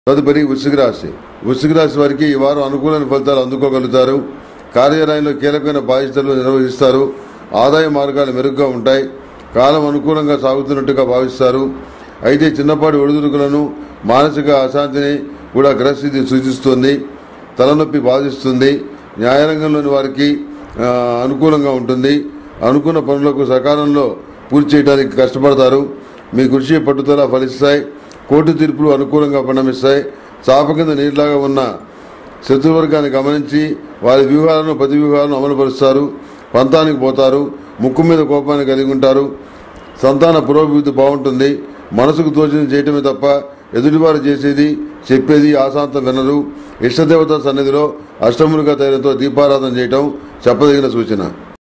తదుపరి వృశ్చిక రాశి వృశ్చిక రాశి వారికి ఈ వారం అనుకూలమైన ఫలితాలు అందుకోగలుగుతారు కార్యాలయంలో కీలకమైన బాధ్యతలు నిర్వహిస్తారు ఆదాయ మార్గాలు మెరుగ్గా ఉంటాయి కాలం అనుకూలంగా సాగుతున్నట్టుగా భావిస్తారు అయితే చిన్నపాటి ఒడిదుడుకులను మానసిక అశాంతిని కూడా గ్రహస్థితి సూచిస్తుంది తలనొప్పి బాధిస్తుంది న్యాయరంగంలోని వారికి ఆ, అనుకూలంగా ఉంటుంది అనుకున్న పనులకు సకాలంలో పూర్తి చేయడానికి కష్టపడతారు మీ కృషి పట్టుదల ఫలిస్తాయి కోర్టు తీర్పులు అనుకూలంగా పరిణమిస్తాయి చాప కింద నీటిలాగా ఉన్న శత్రువర్గాన్ని గమనించి వారి వ్యూహాలను ప్రతి వ్యూహాలను అమలుపరుస్తారు పంతానికి పోతారు ముక్కు మీద కోపాన్ని కలిగి ఉంటారు సంతాన పురోభివృద్ధి బాగుంటుంది మనసుకు తోచింది చేయటమే తప్ప ఎదుటివారు చేసేది చెప్పేది ఆశాంతం వినరు ఇష్టదేవత సన్నిధిలో అష్టములుగా తైలంతో దీపారాధన చేయటం చెప్పదగిన సూచన